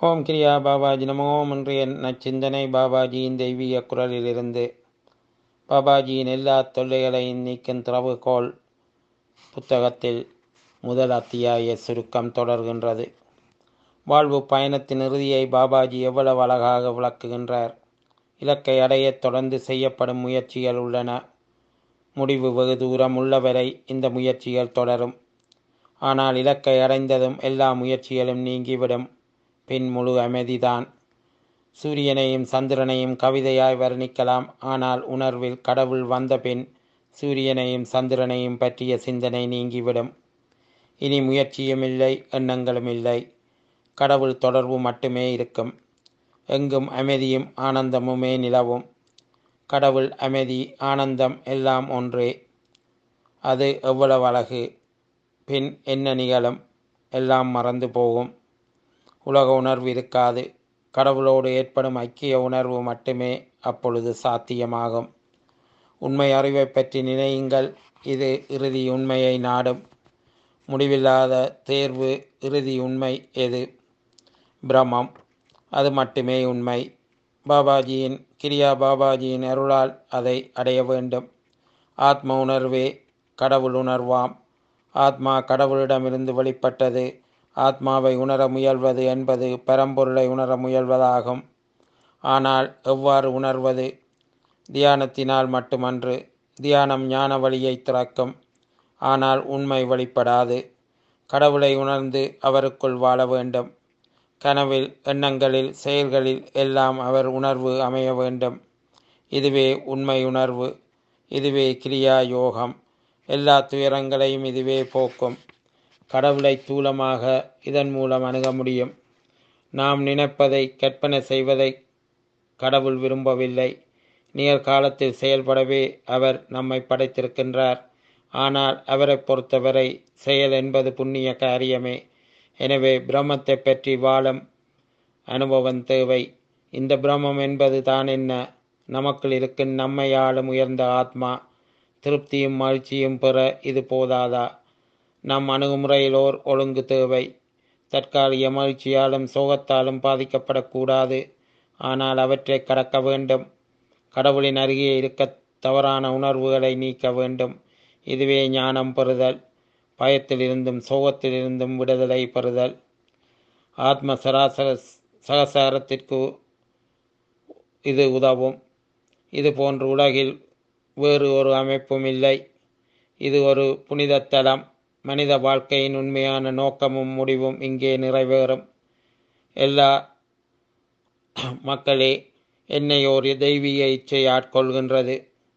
ஓம் கிரியா பாபாஜி நமோ இன்றைய நச்சிந்தனை பாபாஜியின் தெய்வீக குரலிலிருந்து பாபாஜியின் எல்லா தொல்லைகளையும் நீக்கும் திறவுகோல் புத்தகத்தில் முதல் அத்தியாய சுருக்கம் தொடர்கின்றது வாழ்வு பயணத்தின் இறுதியை பாபாஜி எவ்வளவு அழகாக விளக்குகின்றார் இலக்கை அடையத் தொடர்ந்து செய்யப்படும் முயற்சிகள் உள்ளன முடிவு வெகு தூரம் உள்ளவரை இந்த முயற்சிகள் தொடரும் ஆனால் இலக்கை அடைந்ததும் எல்லா முயற்சிகளும் நீங்கிவிடும் பின் முழு அமைதிதான் சூரியனையும் சந்திரனையும் கவிதையாய் வர்ணிக்கலாம் ஆனால் உணர்வில் கடவுள் வந்த பின் சூரியனையும் சந்திரனையும் பற்றிய சிந்தனை நீங்கிவிடும் இனி முயற்சியும் இல்லை எண்ணங்களும் இல்லை கடவுள் தொடர்பு மட்டுமே இருக்கும் எங்கும் அமைதியும் ஆனந்தமுமே நிலவும் கடவுள் அமைதி ஆனந்தம் எல்லாம் ஒன்றே அது எவ்வளவு அழகு பின் என்ன நிகழும் எல்லாம் மறந்து போகும் உலக உணர்வு இருக்காது கடவுளோடு ஏற்படும் ஐக்கிய உணர்வு மட்டுமே அப்பொழுது சாத்தியமாகும் உண்மை அறிவை பற்றி நினையுங்கள் இது இறுதி உண்மையை நாடும் முடிவில்லாத தேர்வு இறுதி உண்மை எது பிரமம் அது மட்டுமே உண்மை பாபாஜியின் கிரியா பாபாஜியின் அருளால் அதை அடைய வேண்டும் ஆத்ம உணர்வே கடவுள் உணர்வாம் ஆத்மா கடவுளிடமிருந்து வெளிப்பட்டது ஆத்மாவை உணர முயல்வது என்பது பரம்பொருளை உணர முயல்வதாகும் ஆனால் எவ்வாறு உணர்வது தியானத்தினால் மட்டுமன்று தியானம் ஞான வழியை திறக்கும் ஆனால் உண்மை வெளிப்படாது கடவுளை உணர்ந்து அவருக்குள் வாழ வேண்டும் கனவில் எண்ணங்களில் செயல்களில் எல்லாம் அவர் உணர்வு அமைய வேண்டும் இதுவே உண்மை உணர்வு இதுவே கிரியா யோகம் எல்லா துயரங்களையும் இதுவே போக்கும் கடவுளை தூலமாக இதன் மூலம் அணுக முடியும் நாம் நினைப்பதை கற்பனை செய்வதை கடவுள் விரும்பவில்லை நிகழ்காலத்தில் செயல்படவே அவர் நம்மை படைத்திருக்கின்றார் ஆனால் அவரை பொறுத்தவரை செயல் என்பது புண்ணிய காரியமே எனவே பிரம்மத்தை பற்றி வாழும் அனுபவம் தேவை இந்த பிரம்மம் என்பது தான் என்ன நமக்குள் இருக்கும் நம்மை ஆளும் உயர்ந்த ஆத்மா திருப்தியும் மகிழ்ச்சியும் பெற இது போதாதா நம் அணுகுமுறையில் ஓர் ஒழுங்கு தேவை தற்காலிக மகிழ்ச்சியாலும் சோகத்தாலும் பாதிக்கப்படக்கூடாது ஆனால் அவற்றை கடக்க வேண்டும் கடவுளின் அருகே இருக்க தவறான உணர்வுகளை நீக்க வேண்டும் இதுவே ஞானம் பெறுதல் பயத்திலிருந்தும் சோகத்திலிருந்தும் விடுதலை பெறுதல் ஆத்ம சராசர சகசாரத்திற்கு இது உதவும் இது போன்ற உலகில் வேறு ஒரு அமைப்பும் இல்லை இது ஒரு புனித தலம் மனித வாழ்க்கையின் உண்மையான நோக்கமும் முடிவும் இங்கே நிறைவேறும் எல்லா மக்களே என்னை ஒரு தெய்வீக இச்சை ஆட்கொள்கின்றது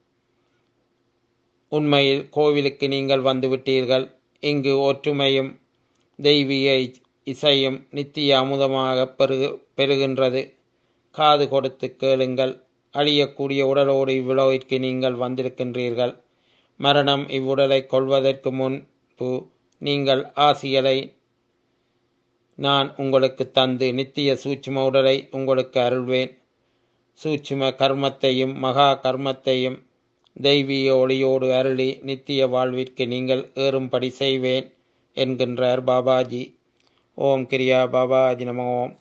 உண்மையில் கோவிலுக்கு நீங்கள் வந்துவிட்டீர்கள் இங்கு ஒற்றுமையும் தெய்வீக இசையும் நித்திய அமுதமாக பெருகு பெறுகின்றது காது கொடுத்து கேளுங்கள் அழியக்கூடிய உடலோடு இவ்வுலகிற்கு நீங்கள் வந்திருக்கின்றீர்கள் மரணம் இவ்வுடலை கொள்வதற்கு முன்பு நீங்கள் ஆசிகளை நான் உங்களுக்கு தந்து நித்திய சூட்சும உடலை உங்களுக்கு அருள்வேன் சூட்சும கர்மத்தையும் மகா கர்மத்தையும் தெய்வீக ஒளியோடு அருளி நித்திய வாழ்விற்கு நீங்கள் ஏறும்படி செய்வேன் என்கின்றார் பாபாஜி ஓம் கிரியா பாபாஜி நம ஓம்